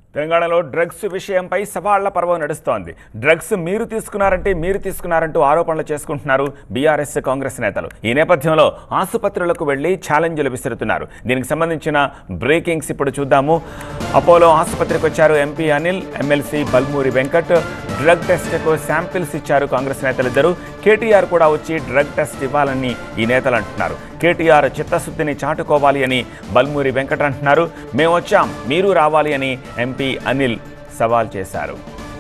తెలంగాణలో డ్రగ్స్ విషయంపై సవాళ్ల పర్వం నడుస్తోంది డ్రగ్స్ మీరు తీసుకున్నారంటే మీరు తీసుకున్నారంటూ ఆరోపణలు చేసుకుంటున్నారు బీఆర్ఎస్ కాంగ్రెస్ నేతలు ఈ నేపథ్యంలో ఆసుపత్రులకు వెళ్లి ఛాలెంజ్లు విసురుతున్నారు దీనికి సంబంధించిన బ్రేకింగ్స్ ఇప్పుడు చూద్దాము అపోలో ఆసుపత్రికి వచ్చారు MP Anil MLC Balmoori Venkat drug టెస్ట్కు శాంపిల్స్ ఇచ్చారు కాంగ్రెస్ నేతలిద్దరూ కేటీఆర్ కూడా వచ్చి డ్రగ్ టెస్ట్ ఇవ్వాలని ఈ నేతలు అంటున్నారు కేటీఆర్ చిత్తశుద్ధిని చాటుకోవాలి అని బల్మూరి వెంకట్ అంటున్నారు మేము వచ్చాం మీరు రావాలి అని ఎంపీ అనిల్ సవాల్ చేశారు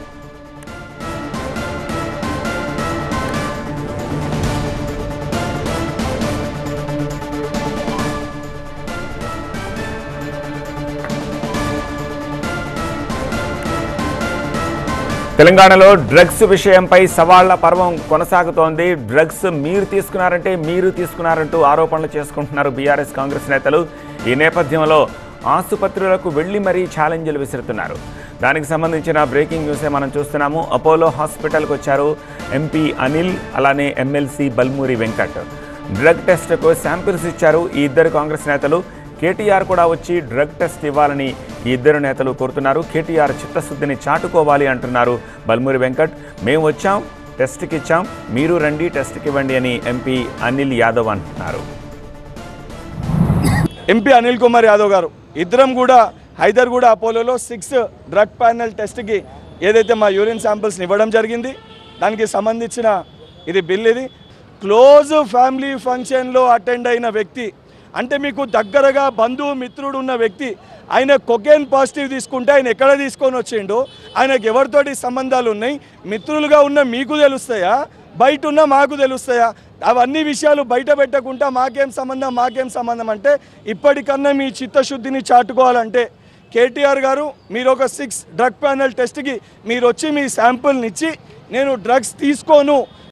తెలంగాణలో డ్రగ్స్ విషయంపై సవాళ్ల పర్వం కొనసాగుతోంది డ్రగ్స్ మీరు తీసుకున్నారంటే మీరు తీసుకున్నారంటూ ఆరోపణలు చేసుకుంటున్నారు బీఆర్ఎస్ కాంగ్రెస్ నేతలు ఈ నేపథ్యంలో ఆసుపత్రులకు వెళ్లి మరీ ఛాలెంజ్లు విసురుతున్నారు దానికి సంబంధించిన బ్రేకింగ్ న్యూసే మనం చూస్తున్నాము అపోలో హాస్పిటల్కి వచ్చారు ఎంపీ అనిల్ అలానే ఎమ్మెల్సీ బల్మూరి వెంకట్ డ్రగ్ టెస్ట్కు శాంపిల్స్ ఇచ్చారు ఈ ఇద్దరు కాంగ్రెస్ నేతలు కేటీఆర్ కూడా వచ్చి డ్రగ్ టెస్ట్ ఇవ్వాలని ఈ ఇద్దరు నేతలు కోరుతున్నారు కేటీఆర్ చిత్తశుద్ధిని చాటుకోవాలి అంటున్నారు బల్మూరి వెంకట్ మేము వచ్చాం టెస్ట్కి ఇచ్చాం మీరు రండి టెస్ట్కి ఇవ్వండి అని ఎంపీ అనిల్ యాదవ్ అంటున్నారు ఎంపీ అనిల్ కుమార్ యాదవ్ గారు ఇద్దరం కూడా హైదర్గూడ అపోలోలో సిక్స్ డ్రగ్ ప్యానెల్ టెస్ట్కి ఏదైతే మా యూరిన్ శాంపిల్స్ని ఇవ్వడం జరిగింది దానికి సంబంధించిన ఇది బిల్ ఇది క్లోజ్ ఫ్యామిలీ ఫంక్షన్లో అటెండ్ అయిన వ్యక్తి అంటే మీకు దగ్గరగా బంధువు మిత్రుడు ఉన్న వ్యక్తి ఆయన కొకేన్ పాజిటివ్ తీసుకుంటే ఆయన ఎక్కడ తీసుకొని వచ్చిండో ఆయనకు ఎవరితోటి సంబంధాలు ఉన్నాయి మిత్రులుగా ఉన్న మీకు తెలుస్తాయా బయట ఉన్న మాకు తెలుస్తాయా అవన్నీ విషయాలు బయట పెట్టకుండా మాకేం సంబంధం మాకేం సంబంధం అంటే ఇప్పటికన్నా మీ చిత్తశుద్ధిని చాటుకోవాలంటే కేటీఆర్ గారు మీరు ఒక సిక్స్ డ్రగ్ ప్యానెల్ టెస్ట్కి మీరు వచ్చి మీ శాంపుల్ని ఇచ్చి నేను డ్రగ్స్ తీసుకోను